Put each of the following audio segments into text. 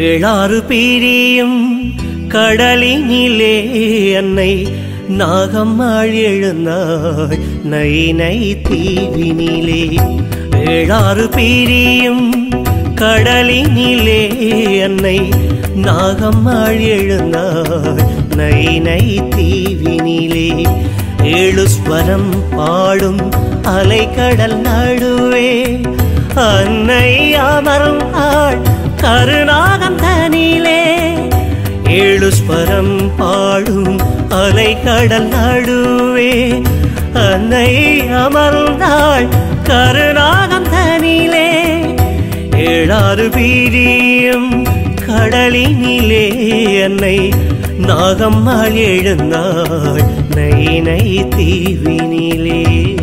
ஏழாறு பீரியும் கடலினிலே அன்னை நாகம்மாள் எழுந்தாள் நை நை தீவினிலே ஏழாறு பீரியும் கடலினிலே அன்னை நாகம்மாள் எழுந்தாள் நை நை தீவினிலே ஏழு ஸ்வரம் பாடும் அலைக்கடல் நடுவே அன்னை அமரும் ஆள் கருணாகம் தனிலே ஏழு ஸ்வரம் பாடும் அலைக்கடல் நடுவே அன்னை அமர்ந்தாள் கருணாகம் தனிலே ஏழாறு வீரியம் கடலினிலே அன்னை நாகம்மாள் எழுந்தாள் நை நை தீவினிலே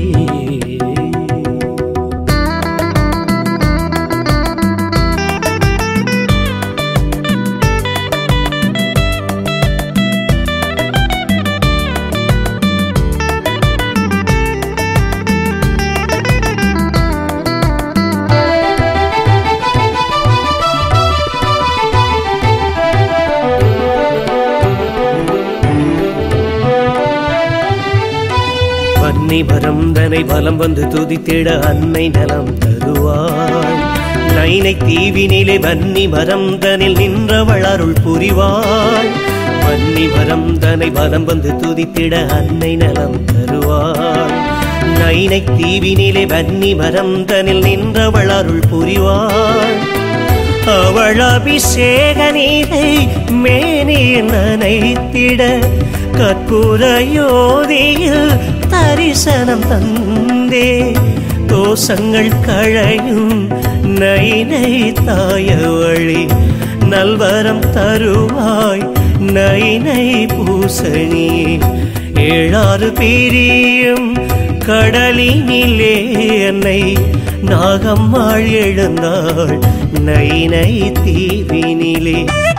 வன்னிபரம் தனை பலம் வந்து துதித்திட அன்னை நலம் தருவாள் நைனை தீவினிலே வன்னி மரம் தனில் நின்றவள் அருள் புரிவாள் வன்னி மரம் தனை பலம் வந்து துதித்திட அன்னை நலம் தருவாள் நைனை தீவினிலே வன்னி மரம் தனில் நின்றவள் அருள் புரிவாள் அவள் அபிஷேக நீரை மேனியில் நனைத்திட கற்பூர யோதியில் தரிசனம் தந்தே தோஷங்கள் கழையும் நை நை தாய வழி நல்வரம் தருவாய் நை நை பூசணி ஏழாறு பிரியும் கடலினிலே என்னை நாகம்மாள் எழுந்தாள் நை நை தீவினிலே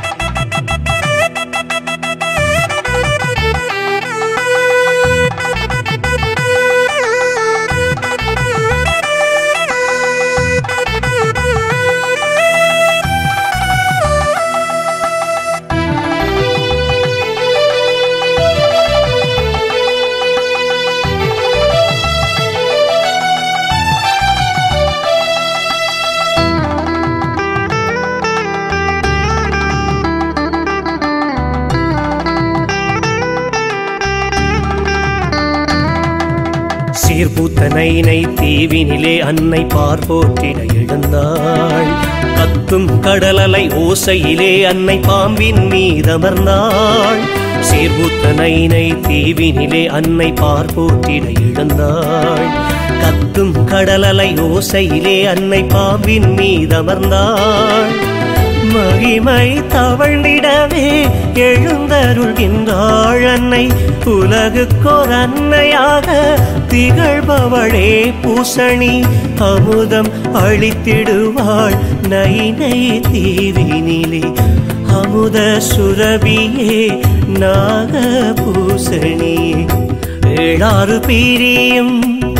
சீர்பூத்த நைனை தீவினிலே அன்னை பார்ப்போற்றிட எழுந்தாள் கத்தும் கடலலை ஓசையிலே அன்னை பாம்பின் மீதமர்ந்தாள் சீர்பூத்த நைனை தீவினிலே அன்னை பார்ப்போற்றிட எழுந்தாள் கத்தும் கடலலை ஓசையிலே அன்னை பாம்பின் மீதமர்ந்தாள் மகிமை தவழ்ந்திடவே எழுந்தருள்கின்றாள் அன்னை உலகுக்கோர் அன்னையாக திகழ்பவளே பூசணி அமுதம் அளித்திடுவாள் நை நை தீவினிலே அமுத சுரபியே நாக பூசணியே ஏழாறு பீரியும்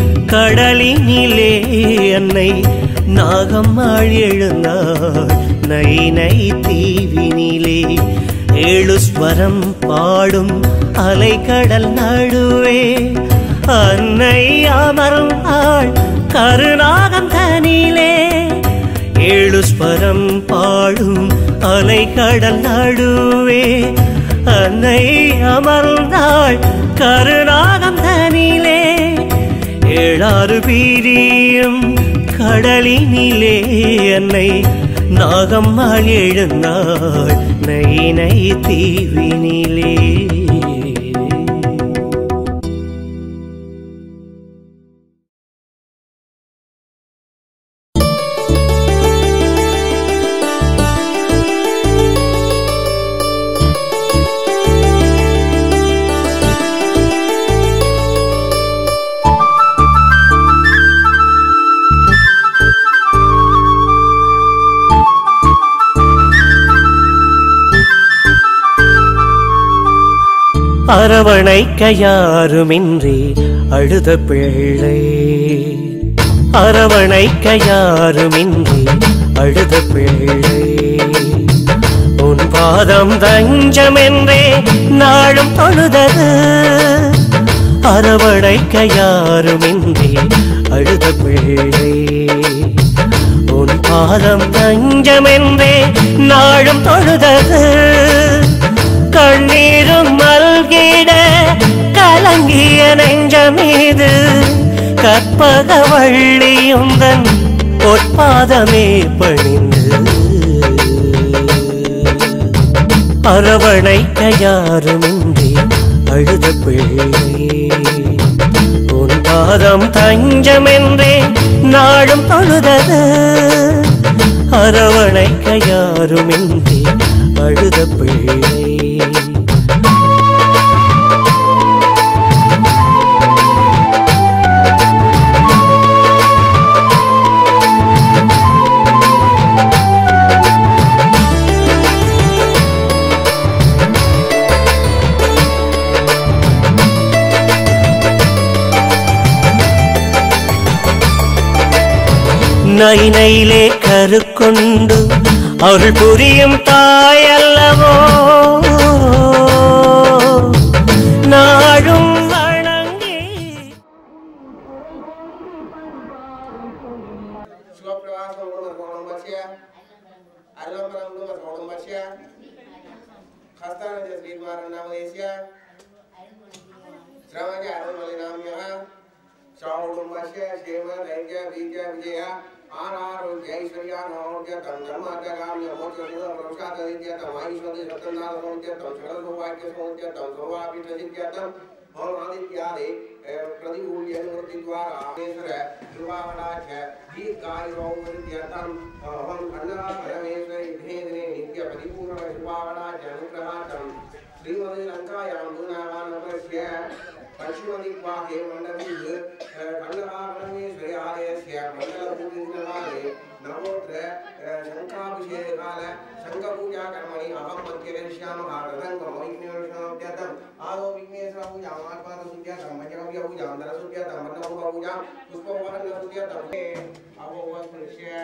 கடலினிலே அன்னை நாகம்மாள் எழுந்தாள் நை நை தீவினிலே ஏழு ஸ்வரம் பாடும் அலைக்கடல் நடுவே அன்னை அமரும் ஆள் கருணாகம் தனிலே ஏழு ஸ்வரம் பாடும் அலைக்கடல் நடுவே அன்னை அமர்ந்தாள் கருணாகம் தனிலே ஏழாறு பீரியும் கடலினிலே அன்னை நாகம்மாள் எழுந்தாள் நை நை தீவினிலே அரவணைக்க யாருமின்றி அழுத பிள்ளை அரவணைக்க யாருமின்றி அழுத பிள்ளை பாதம் தஞ்சமென்றே நாளும் தொழுதது அரவணைக்க யாருமின்றி அழுத பிள்ளை உன் பாதம் தஞ்சமென்றே நாளும் தொழுதது கண்ணீரும் மல்கிட கலங்கிய நெஞ்சமீது கற்பக வள்ளியுந்தன் பொற்பாதமே பணிந்து அரவணைக்க யாருமின்றி அழுத பிள்ளை உன் பாதம் தஞ்சமென்றே நாடும் தொழுதது அரவணைக்க யாருமின்றி அழுத பிள்ளை நைனையிலே கருக்கொண்டு அவள் புரியும் தாயல்லவோ நாடும் வணங்கி ಶಿವಪ್ರವಾಸ ಮತ್ಸ್ಯ ಅರ್ವಂಬರಂ ಮತ್ಸ್ಯ ಹಸ್ತಾನಜ ಶ್ರೀದ್ವಾರ ನಾಮದೇಶ್ಯ ಶ್ರವಣ ಅರುಮಲಿನಾಮ್ಯ ಶ್ರಾವಣಮಸ್ಯ ಕ್ಷೇಮ ಧೈರ್ಯ ಬೀಜ ವಿಜಯ ಆನಾರೋಗ್ಯ ಐಶ್ವರ್ಯ ನೌರ್ಯ ತಂ ಧರ್ಮಾರ್ಥಗಾಮ್ಯ ಮೋಕ್ಷ ಸುಖ ಪ್ರಸಾದ ವಿದ್ಯ ತಂ ಐಶ್ವರ್ಯ ಸತ್ಯನಾಥ ಸೌಖ್ಯ ತಂ ಸಕಲ ಸೌಭಾಗ್ಯ ಸೌಖ್ಯ ತಂ ಸರ್ವಾಪೀಠ ಸಿದ್ಧ್ಯ ತಂ ಓಂ ಆದಿತ್ಯಾದಿ प्रतिकूल्य निवृत्ति द्वारा परमेश्वर विवाहनाच दीर्घायुः विद्यर्थम अहं खण्डः परमेश्वर भेदने नित्य परिपूर्ण विवाहनाच अनुग्रहार्थं श्रीमती लङ्कायां दूनावानपस्य पश्चिमदिग्वाहे मण्डलीः खण्डः परमेश्वरी आलयस्य मण्डलपूजितकाले नवोत्र शङ्खाभिषेककाल शङ्खपूजाकर्मणि अहं मध्यकरिष्यामः रथङ्गं वैज्ञानिकम् आदौ विघ्नेश्वर पूजां आत्माद सुद्यतं मजकव्य पूजां धनसुद्यतं मन्नभूम पूजां पुष्पवर्ण सुद्यतं हे अवोवस्पृश्य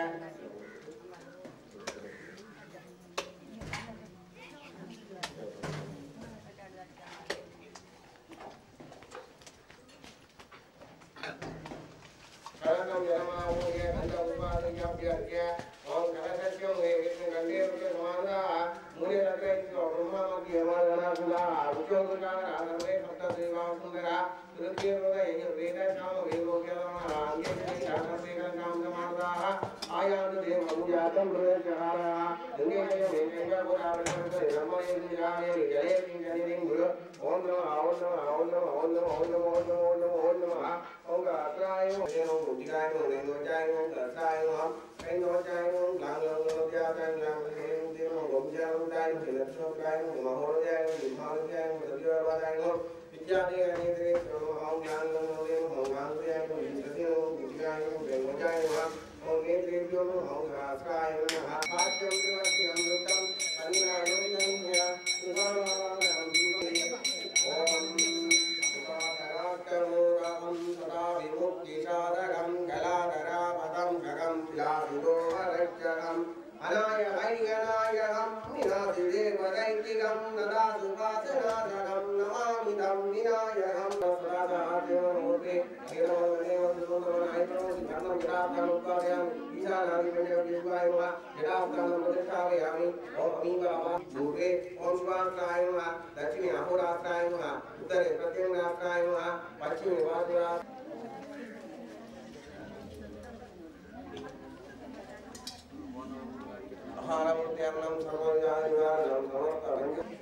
शरणं यमावोय गन्धमुपादयाभ्यर्च्य ॐ कलशस्य मुखे विष्णुगन्धेरुस्य समानः मुनिरग्रहितो ब्रह्मामध्यमागणासुधाः रुचोदुर्गाः सर्वे सप्तदेवाः सुन्दराः तृतीयवेदशामवेदोग्यतमः अन्ये सर्वे कलकान्तमानदाः आयान्तु देवभूजातं प्रदर्शहारः गङ्गे जय वेङ्कैव पुरावृतस्य ब्रह्मयेन्द्रियाय जले किञ्चनिधिं गुरु ॐ नमः ॐ नमः ॐ नमः ॐ नमः ॐ नमः ॐ नमः ॐ नमः ॐ नमः ॐ गात्राय ॐ मुद्राय ॐ नैनोचाय ॐ दर्शाय ॐ कैनोचाय ॐ ग्लाङ्गलोद्याताय ग्लाङ्गलोद्याय ॐ गोपचारोदाय ॐ लक्ष्मोदाय ॐ महोदयाय ॐ विभागयाय ॐ सद्योवादाय ॐ विद्यादे अनेकरे ॐ ग्लाङ्गलोदय ॐ गाङ्गयाय ॐ विद्यते ॐ बुद्धियाय ॐ कैनोचाय ॐ ॐ नेत्रेभ्यो ॐ गात्राय नमः भाष्यं कृमस्य अमृतं अन्नायोनिनं सुधामानं ॐ सुधाकराकमोरहं सदा विमुक्तिसाधकं कलाधरापदं खगं लाभिदोहरक्षकम् अनाय हैगनायहं विनाशिदेवदैतिकं नदा सुभासनाथकं नमामि तं विनायकं स्वराजाद्यमूर्ते दक्षिणे अहोरात्राय उत्तरे प्रत्यङ्गात्राय पश्चिमे वासुरा आहारमूर्त्यन्नं सर्वजानिवारणं समस्तभञ्ज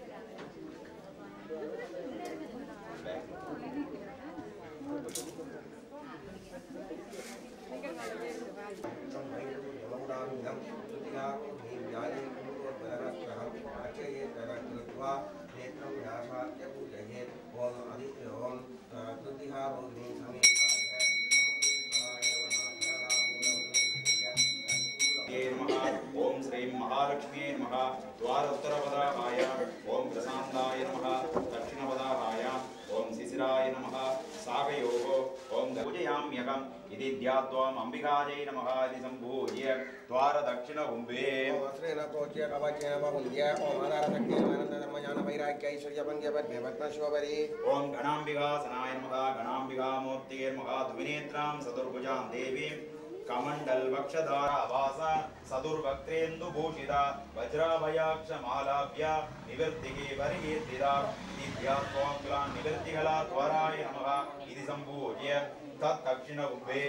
ये नमः ओम श्रीं महालक्ष्मी नमः द्वारोत्तरपदाहाय ओम प्रशान्ताय नमः दक्षिणपदाहाय ओम शिशिराय नमः सागयोः ओम पूजयाम्यहं इति ध्यात्वाम् अम्बिकायै नमः इति सम्पूज्य द्वारदक्षिणकुम्भे वस्त्रेण प्रोच्य कवचेन वपुन्द्य ओम आधारशक्तेन आनन्दधर्मज्ञानवैराग्यै पद्मशिवपरि ॐ गणाम्बिकासनाय नमः गणाम्बिकामूर्तिये नमः द्विनेत्रां सदुर्भुजां देवीं कमण्डलवक्षधारावास सदुर्वक्त्रेन्दुभूषिता वज्राभयाक्षमालाभ्य निवृत्तिः परिकीर्तिता दिव्यात्वाङ्गलां निवृत्तिकला त्वराय नमः इति सम्पूज्य तत्दक्षिणकुम्भे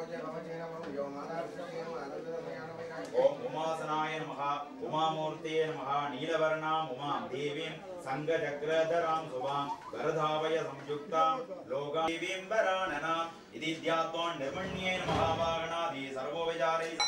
ॐ उमासनाय नमः उमामूर्ते नमः नीलवर्णाम् उमां देवीं सङ्गचक्रधरां शुभां वरधावय संयुक्तां लोकां देवीं वराननाम् इति ध्यात्वा निर्मण्ये नमः वागणादि सर्वोपचारैः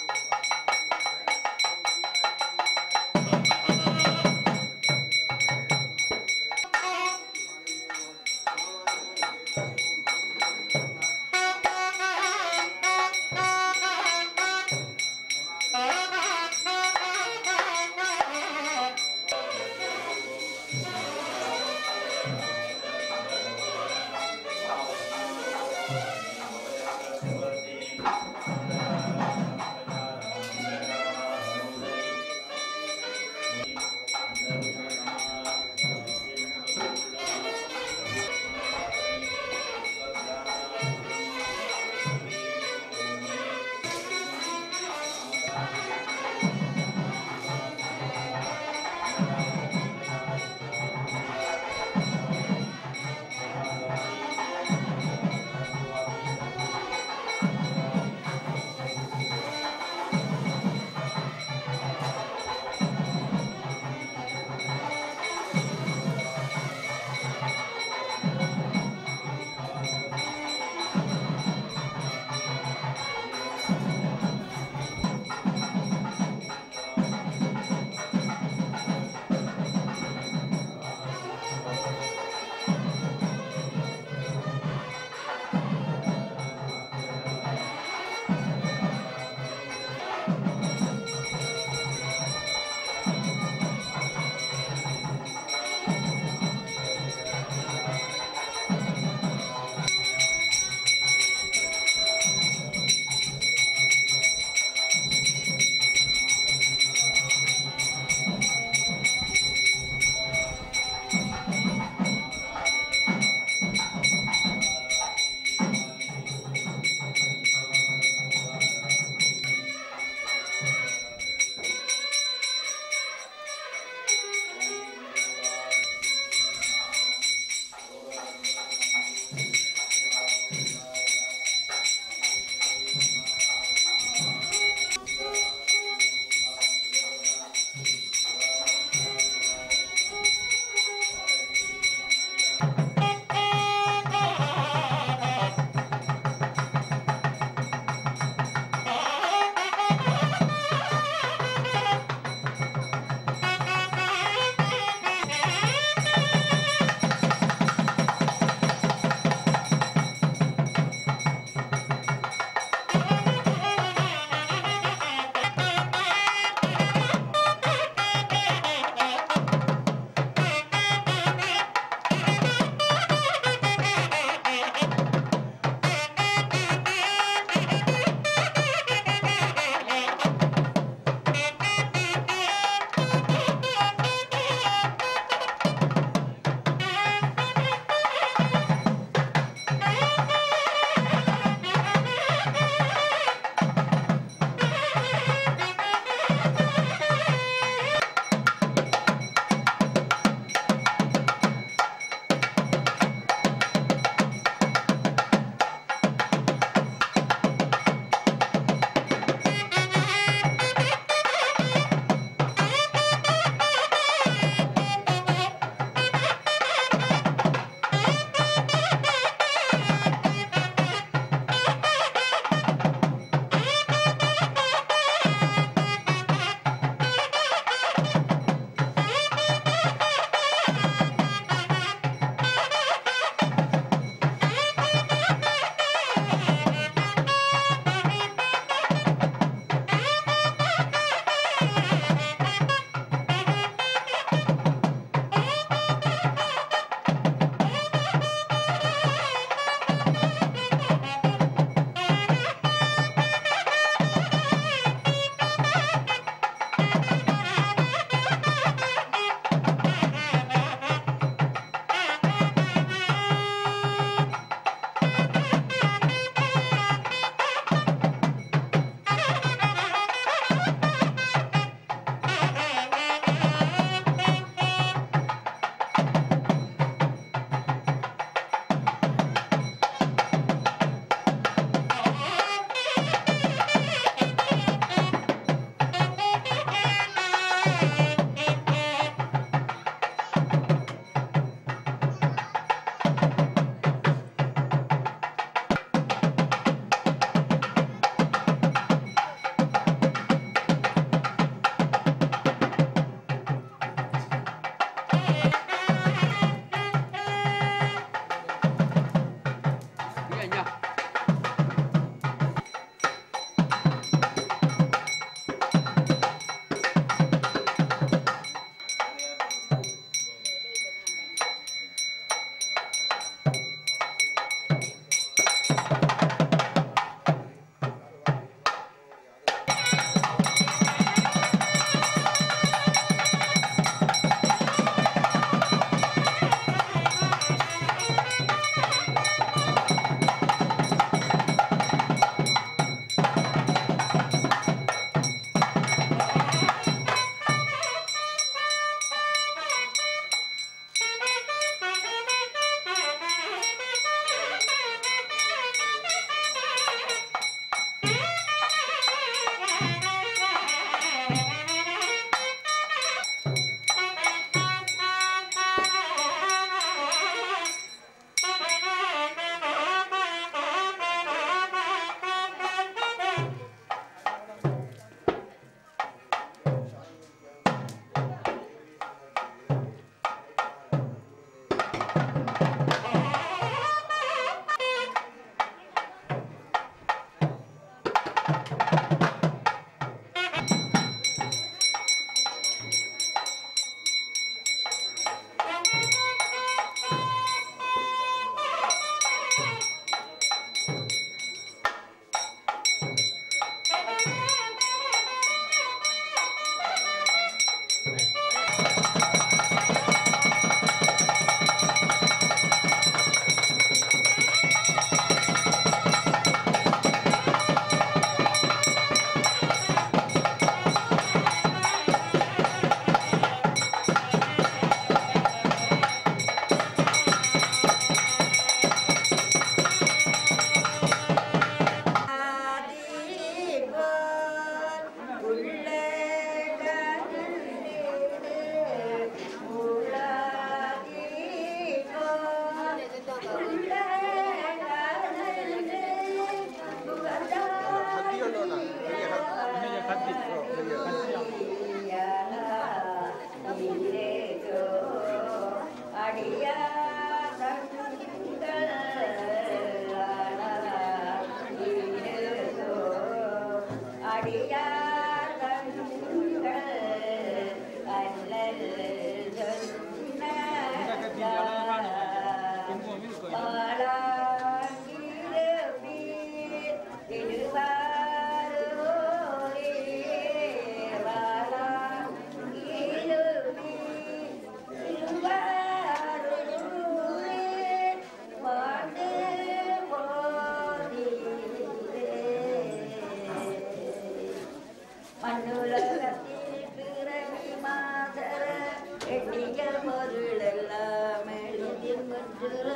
மண்ணுலகத்தில் பிறவி மாதர எண்ணிய பொருளெல்லாம் எளிதில் முற்றுற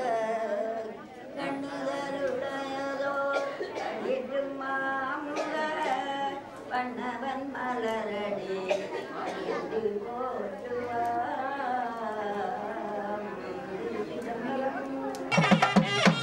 கண்ணுதருடையதோ கழிற்றும் மாமுக வண்ணவன் மலரடி மகிழ்ந்து போற்றுவார்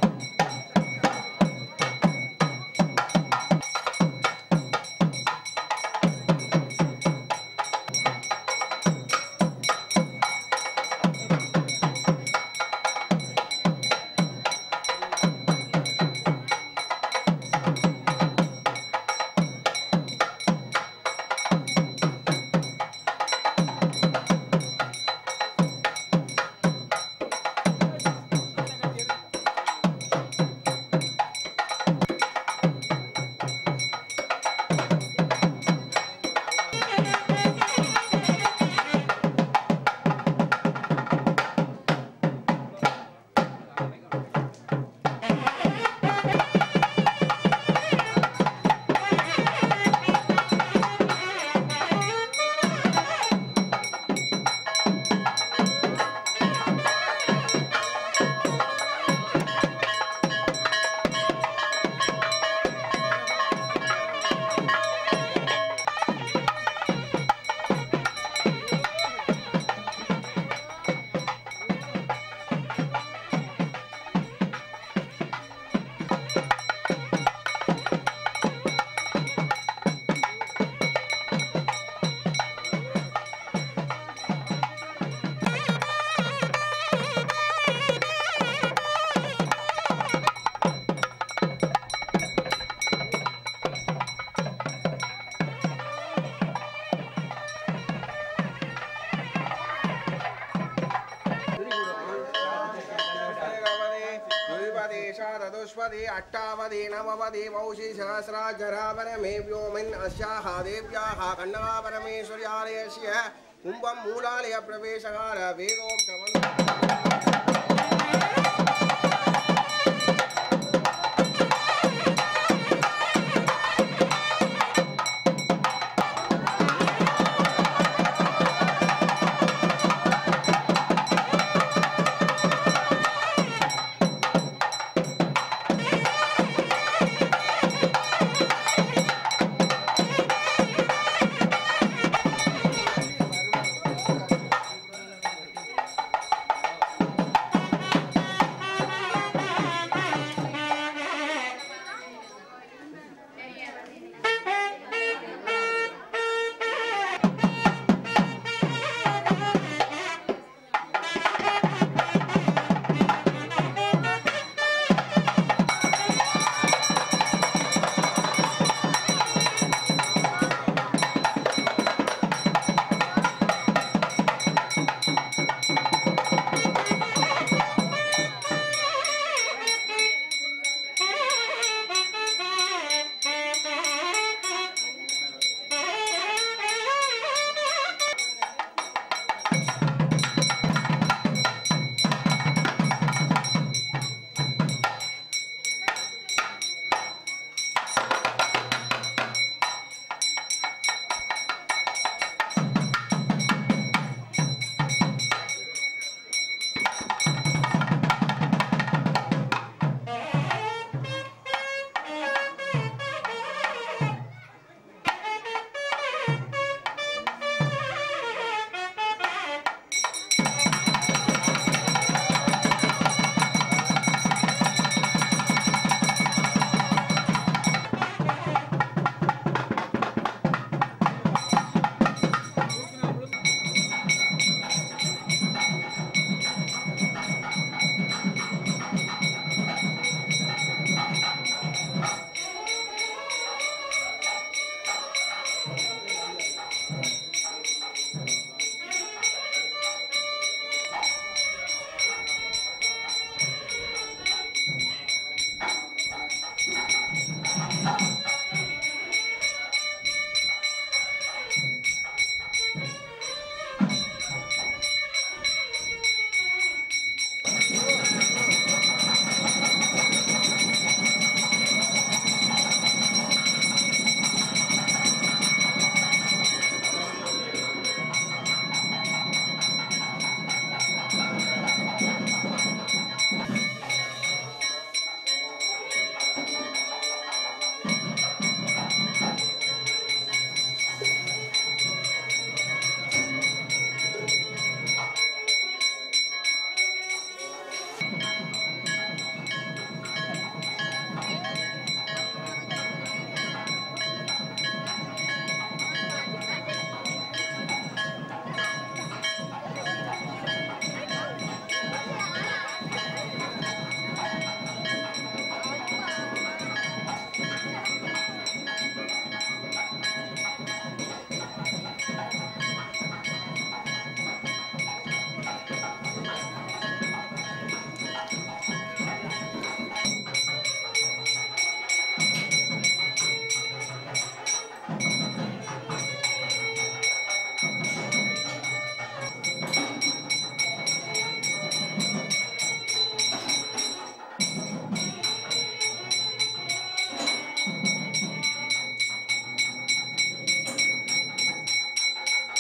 चतुष्पदी अष्टावधि नववधि वौषि सहस्राजरापरमे व्योमिन् अस्याः देव्याः कन्नकापरमेश्वर्यालयस्य कुम्भं मूलालय प्रवेशकाल वेदोक्तवन्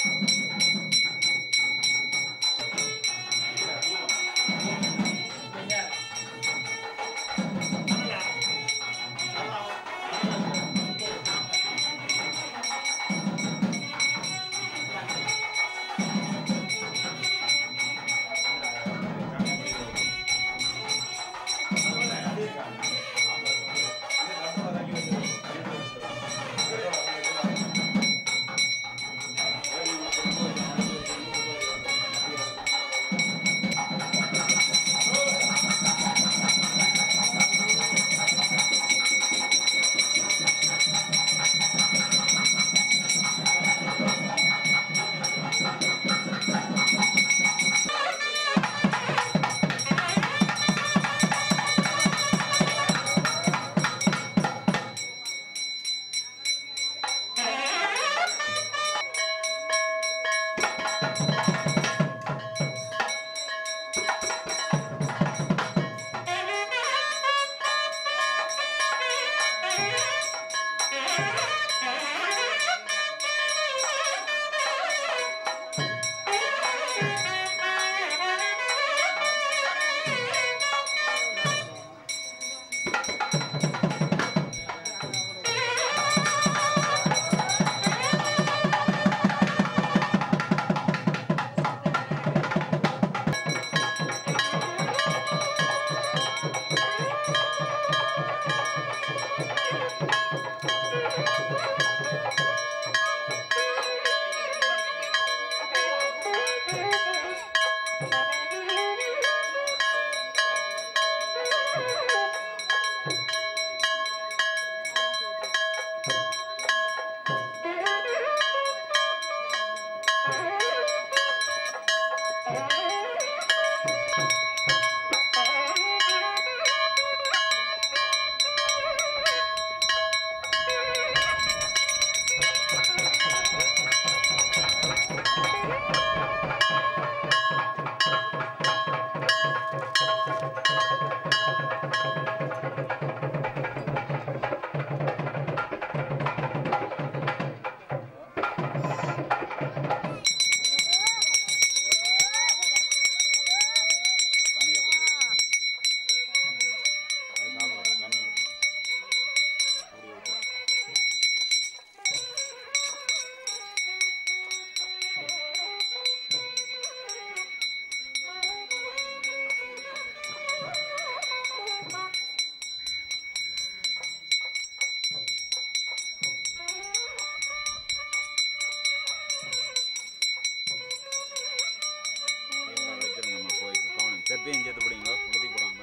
செப்பையும் சேர்த்து பிடிங்க உடுத்தி போடாங்க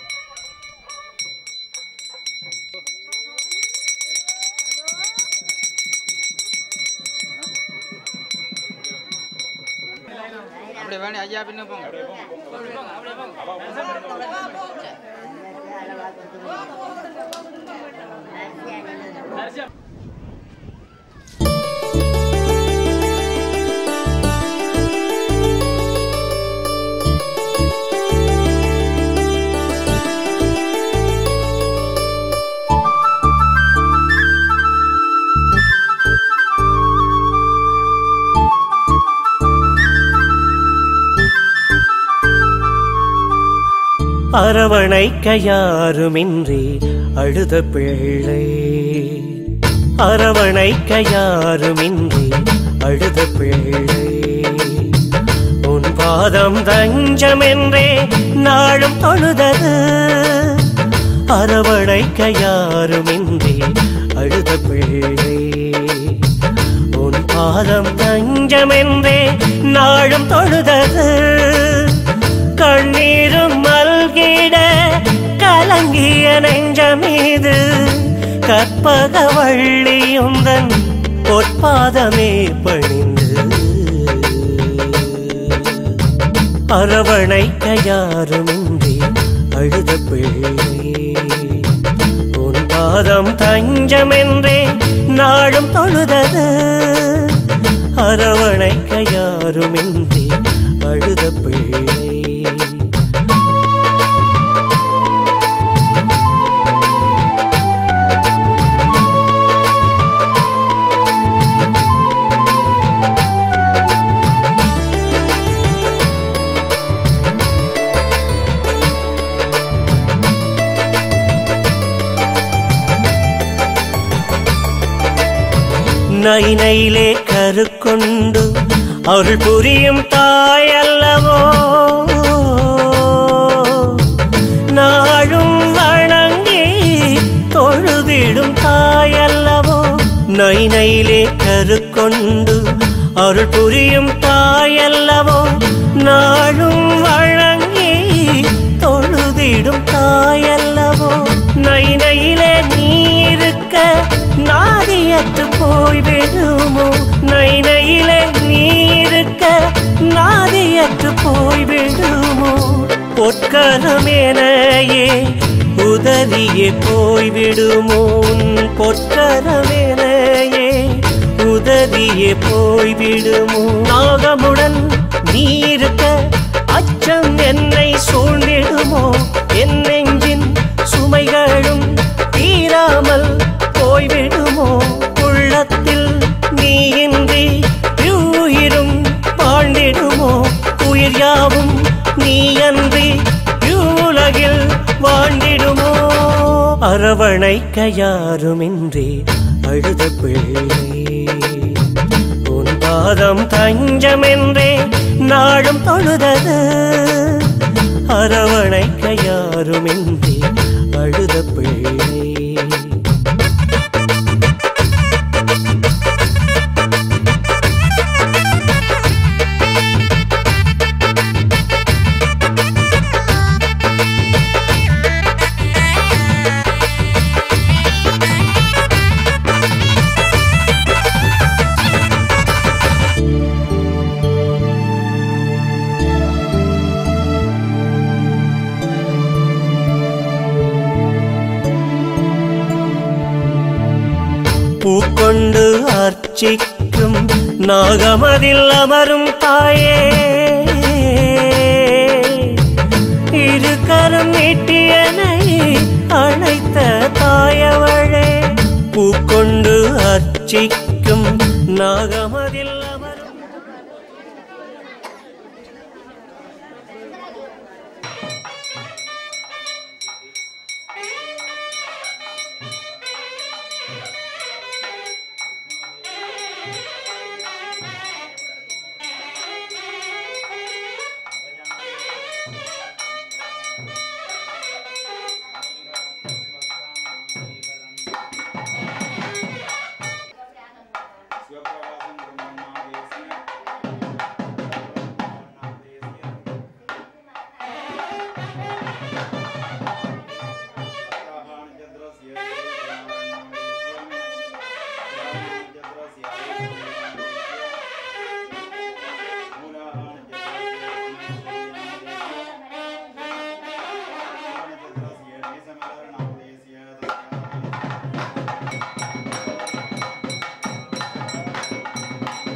அப்படியே வேணும் ஐயா பின்ன போங்க அரவணைக்க யாருமின்றி அழுத பிள்ளை அரவணைக்க யாருமின்றி அழுத பிள்ளை உன் பாதம் தஞ்சமென்றே நாளும் தொழுதது அரவணைக்க யாருமின்றி அழுத பிள்ளை உன் பாதம் தஞ்சமென்றே நாளும் தொழுதது கண்ணீரும் மல்கிட கலங்கிய நெஞ்சமீது கற்பக வள்ளியுந்தன் பொற்பாதமே பணிந்து அரவணைக்க யாருமின்றி அழுத பிள்ளை உன் பாதம் தஞ்சமென்றே நாடும் தொழுதது அரவணைக்க யாருமின்றி அழுத பிள்ளை நைனையிலே கருக்கொண்டு அருள் புரியும் தாயல்லவோ நாளும் வணங்கி தொழுதிடும் தாயல்லவோ நைனையிலே கருக்கொண்டு அருள் புரியும் தாயல்லவோ நாளும் வழங்கி தொழுதிடும் தாயல்லவோ நைனையிலே நீ இருக்க நாதியற்று போய்விடுமோ நைனையிலே நீ இருக்க நாதியற்று போய்விடுமோ பொற்கரமேனையே உதறியே போய்விடுமோ உன் பொற்கரமேனையே உதறியே போய்விடுமோ நாகமுடன் நீ இருக்க அச்சம் என்னை சூழ்ந்திடுமோ என் நெஞ்சின் சுமைகளும் தீராமல் போய்விடுமோ உள்ளத்தில் நீ இன்றி உயிரும் வாழ்ந்திடுமோ உயிர் யாவும் நீ அன்றி உலகில் வாழ்ந்திடுமோ அரவணைக்க யாருமின்றி அழுத பிள்ளை உன் பாதம் தஞ்சமென்றே நாடும் தொழுதது அரவணைக்க யாருமின்றி அழுத பிள்ளை பூக்கொண்டு அர்ச்சிக்கும் நாகமதில் அமரும் தாயே இரு கரம் நீட்டியனை அழைத்த தாயவளே பூக்கொண்டு அர்ச்சிக்கும் நாகமதில் அமரும் சிவபிரகாசம் பிரம்மநாதேசிய நாமதேசிய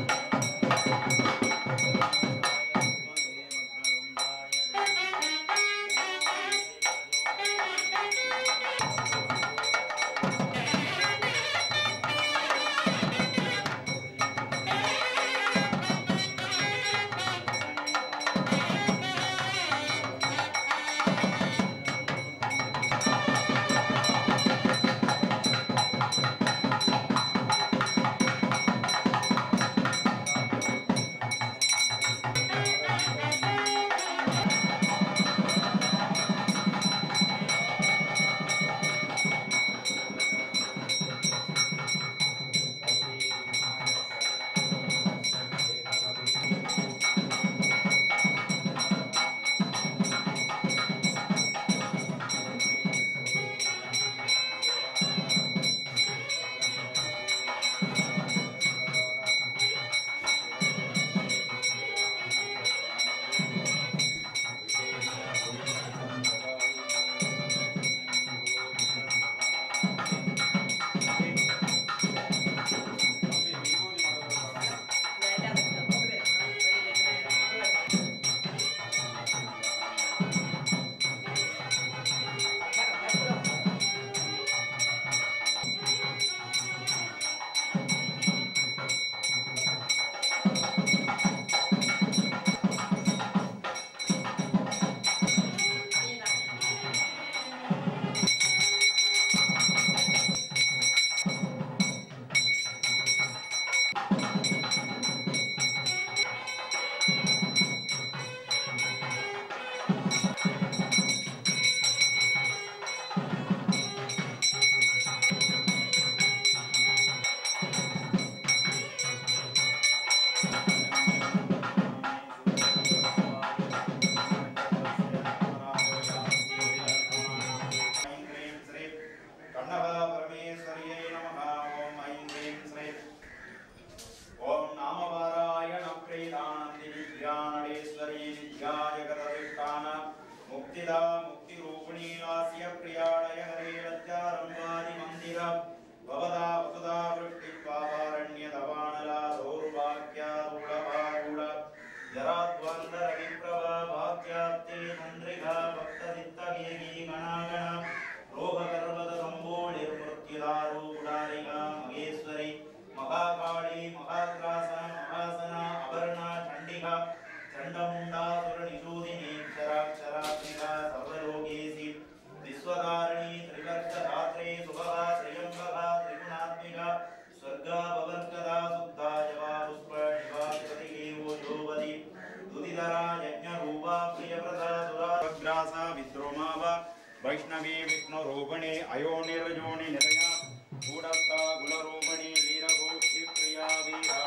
चण्डमुण्डासुरनिषूदिनी क्षराक्षरात्मिका सर्वलोकेशि विश्वकारिणी त्रिवर्गधात्रे सुभगा त्र्यम्बका त्रिगुणात्मिका स्वर्गा भवत्कदा सुप्ता जवा पुष्प निवासतिकेवो योवति दुदिधरा यज्ञरूपा प्रियप्रदा दुराग्रासा विद्रोमावा वैष्णवी विष्णुरूपिणी अयोनिर्योनि निरया गूढस्था कुलरूपिणी वीरभूषि प्रिया वीरा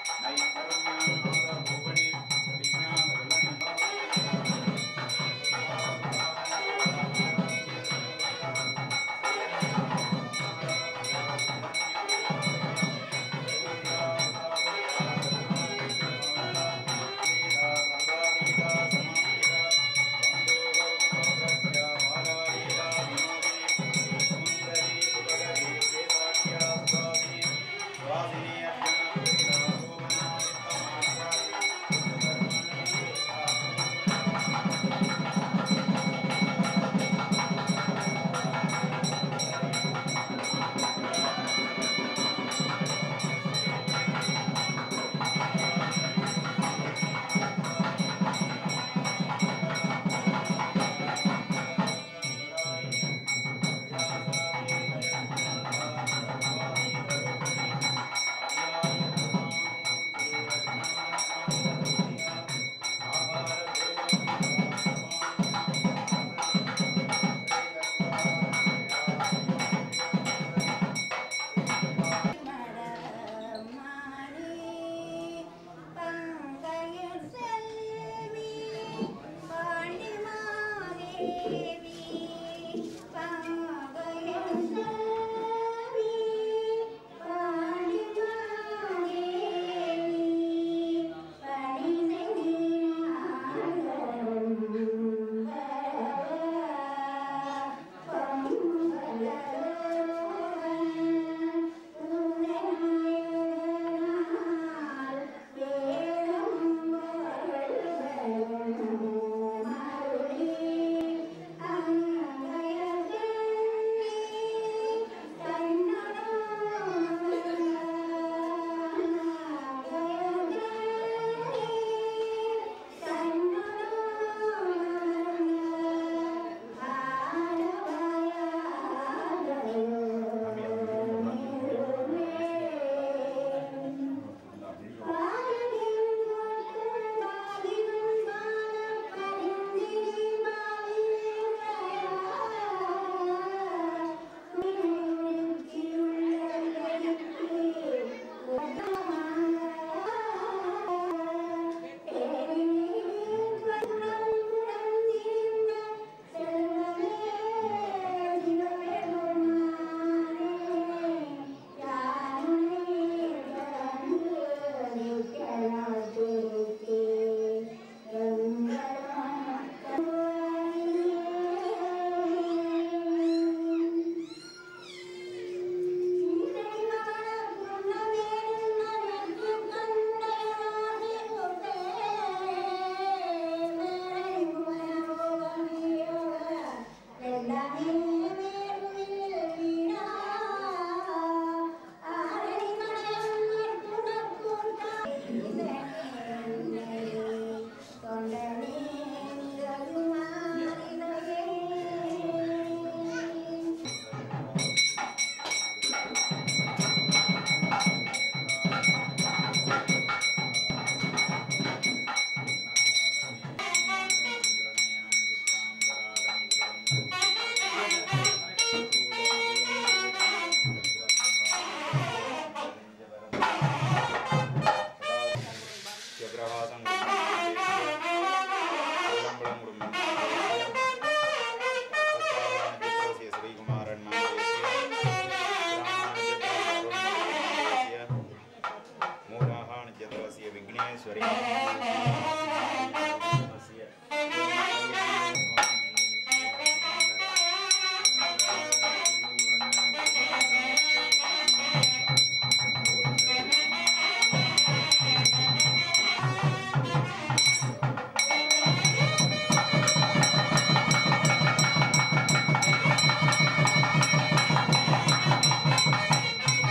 नैकर्म्यानादरूपिणी विज्ञानगुणनिभा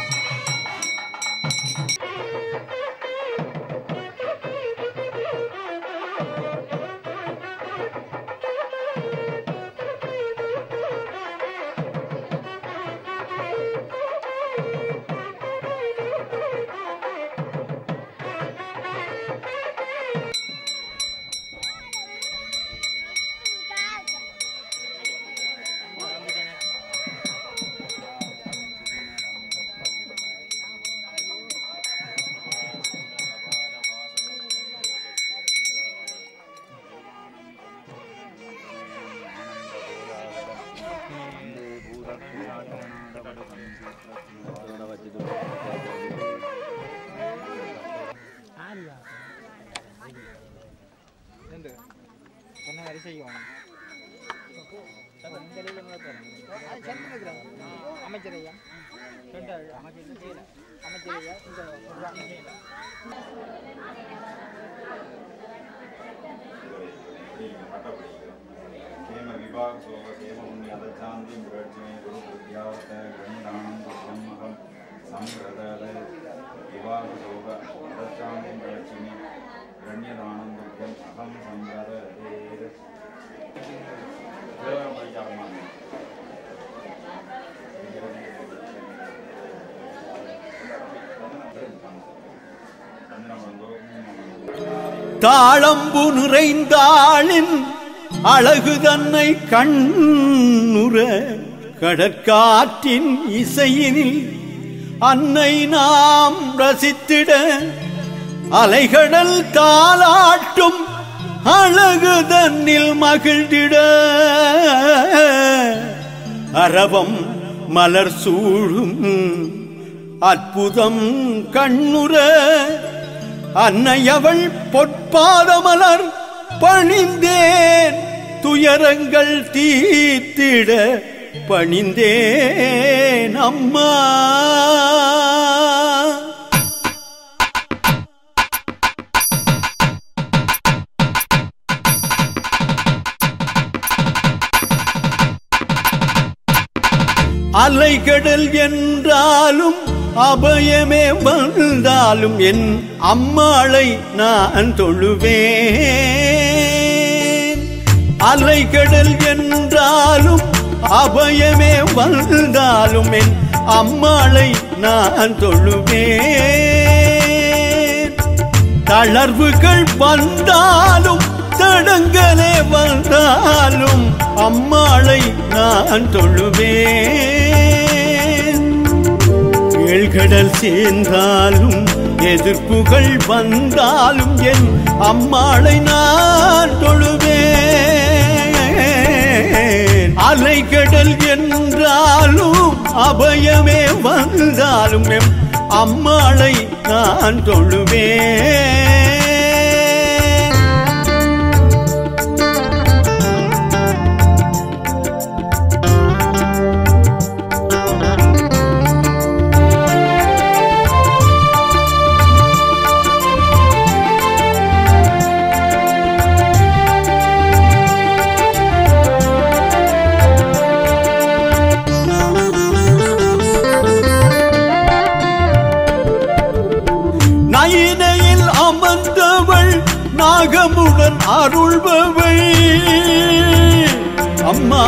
Thank you. செய்யணும் அமைச்சரையா ரெண்டு அமைச்சர் செய்யல அமைச்சரையா இந்த ஒரு அமைச்சர் क्षेम विभाग सोम क्षेम मुनि अदचान्ति मृगक्षिणे गुरु विद्यावर्त गणिदानं ब्रह्महं संप्रदल विभाग सोग अदचान्ति मृगक्षिणे गण्यदानं दुःखम् अहं संप्रदले தாளம்பு நிறைந்தாளின் அழகு தன்னை கண்ணுற கடற்காற்றின் இசையினில் அன்னை நாம் ரசித்திட அலைகடல் தாளாட்டும் அழகு தன்னில் மகிழ்ந்திட அரவம் மலர் சூழும் அற்புதம் கண்ணுற அன்னையவள் பொற்பாதமலர் பணிந்தேன் துயரங்கள் தீர்த்திட பணிந்தேன் அம்மா அலைகடல் என்றாலும் அபயமே வந்தாலும் என் அம்மாளை நான் தொழுவேன் அலைகடல் என்றாலும் அபயமே வந்தாலும் என் அம்மாளை நான் தொழுவேன் தளர்வுகள் வந்தாலும் தடங்களே வந்தாலும் அம்மாளை நான் தொழுவேன் ஏழ்கடல் சேர்ந்தாலும் எதிர்ப்புகள் வந்தாலும் என் அம்மாளை நான் தொழுவேன் அலைகடல் என்றாலும் அபயமே வந்தாலும் எம் அம்மாளை நான் தொழுவேன் நயினையில் அமர்ந்தவள் நாகமுடன் அருள்பவள் அம்மா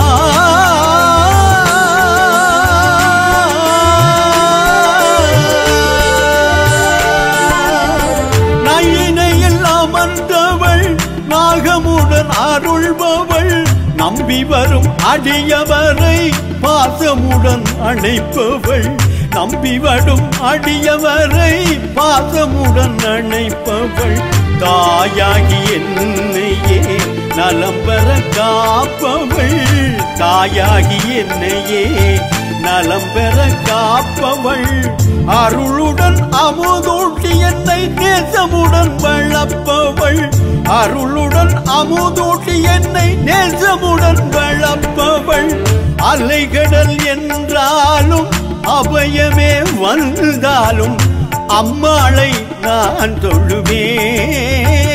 நயினையில் அமர்ந்தவள் நாகமுடன் அருள்பவள் நம்பி வரும் அடியவரை பாசமுடன் அணைப்பவள் நம்பி வரும் அடியவரை பாசமுடன் அணைப்பவள் தாயாகி என்னையே நலம் பெற காப்பவள் தாயாகி என்னையே நலம் பெற காப்பவள் அருளுடன் அமுதூட்டி என்னை நேசமுடன் வளர்ப்பவள் அருளுடன் அமுதூட்டி என்னை நேசமுடன் வளர்ப்பவள் அலைகடல் என்றாலும் அபயமே வந்தாலும் அம்மாளை நான் தொழுவேன்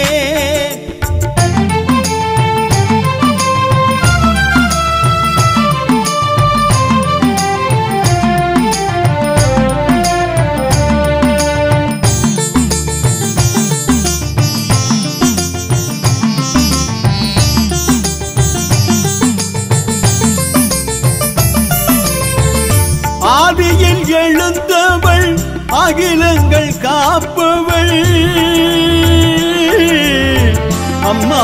ஆதியில் எழுந்தவள் அகிலங்கள் காப்பவள் அம்மா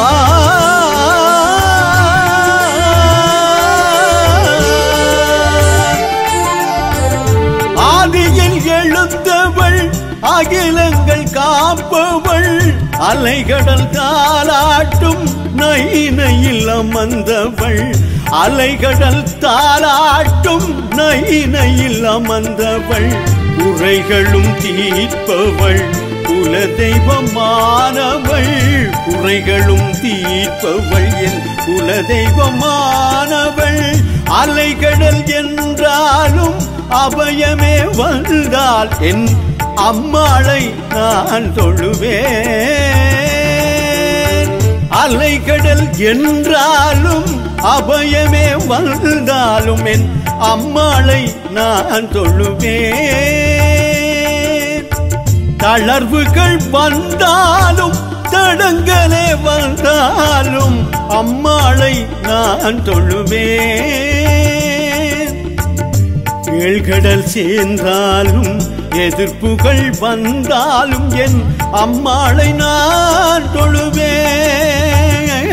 ஆதியில் எழுந்தவள் அகிலங்கள் காப்பவள் அலைகடல் தாளாட்டும் நைனையில் அமர்ந்தவள் அலைகடல் தாளாட்டும் நைனையில் அமர்ந்தவள் உரைகளும் தீர்ப்பவள் குலதெய்வமானவள் குறைகளும் தீர்ப்பவள் என் குலதெய்வமானவள் அலைகடல் என்றாலும் அபயமே வந்தால் என் அம்மாளை நான் தொழுவேன் அலைகடல் என்றாலும் அபயமே வந்தாலும் என் அம்மாளை நான் தொழுவேன் தளர்வுகள் வந்தாலும் தடங்களே வந்தாலும் அம்மாளை நான் தொழுவேன் ஏழ்கடல் சேர்ந்தாலும் எதிர்ப்புகள் வந்தாலும் என் அம்மாளை நான் தொழுவேன்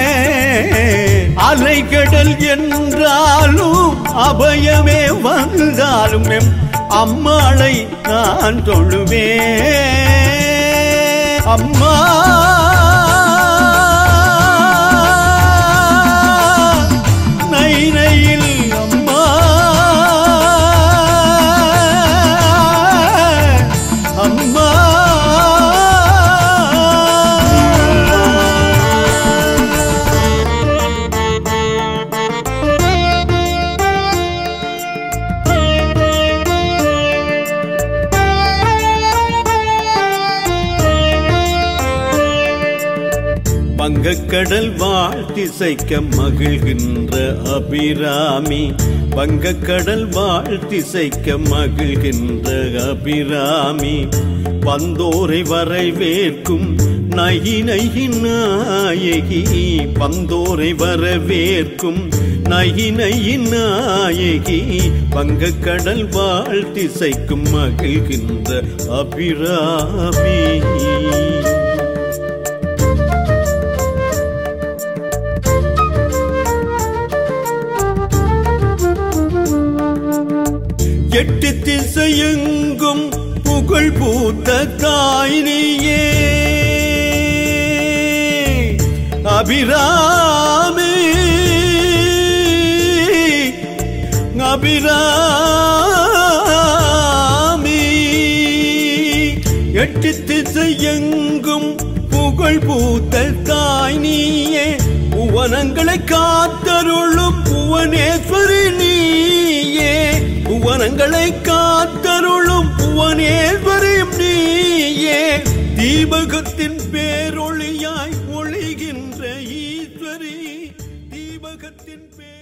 அலைகடல் என்றாலும் அபயமே வந்தாலும் எம் அம்மாளை நான் தொழுவேன் அம்மா நைனையில் அம்மா அம்மா வங்கக்கடல் வாழ்த்திசைக்க மகிழ்கின்ற அபிராமி வங்கக்கடல் வாழ்த்திசைக்க மகிழ்கின்ற அபிராமி வந்தோரை வரவேற்கும் நகி நகி நாயகி வந்தோரை வரவேற்கும் நகி நகி நாயகி வங்கக்கடல் வாழ்த்திசைக்கும் மகிழ்கின்ற அபிராமி எட்டு திசையெங்கும் புகழ் பூத்த தாய் நீயே அபிராமி அபிராமி எட்டு திசையெங்கும் புகழ் பூத்த தாய் நீயே புவனங்களை காத்தருளும் புவனேஸ்வரி நீயே புவனங்களை காத்தருளும் புவனேஸ்வரி நீயே தீபகத்தின் பேரொளியாய் ஒளிகின்ற ஈஸ்வரி தீபகத்தின் பேர்